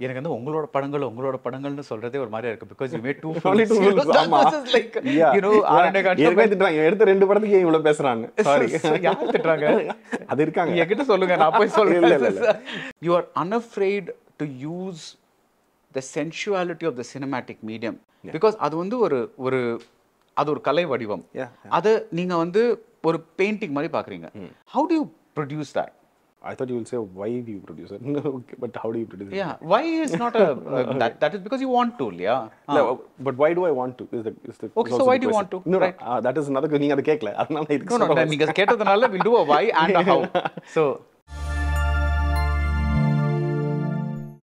எனக்கு வந்து உங்களோட படங்கள் உங்களோட படங்கள்னு சொல்றதே ஒரு மாதிரியா இருக்கு because you made two Only two films, ஆமா. Like Yeah. You know Aaranya Kaandam ஏற்கனவே திட்டுறாங்க எடுத்த ரெண்டு படத்துக்கு ஏன் இவ்வளவு பேசுறான்னு சாரி யார் திட்டுறாங்க அது இருக்காங்க என்கிட்ட சொல்லுங்க நான் போய் இல்ல, இல்ல, சொல்றேன் you are unafraid to use the sensuality of the cinematic medium because அது வந்து ஒரு ஒரு அது ஒரு கலை வடிவம் Yeah, அதை நீங்க வந்து ஒரு பெயிண்டிங் மாதிரி பாக்குறீங்க how do you produce that I thought you will say why do you produce okay but how do you produce Yeah, why is not a uh, that that is because you want to, yeah. இல்ல but why do I want to is the is the Okay, so why do you want to? No Right. That is another நீங்க அத கேட்கல அதனால நான் இதுக்கு No, no, சொல்ல நீங்க கேட்டதுனால we'll do a why and a how. So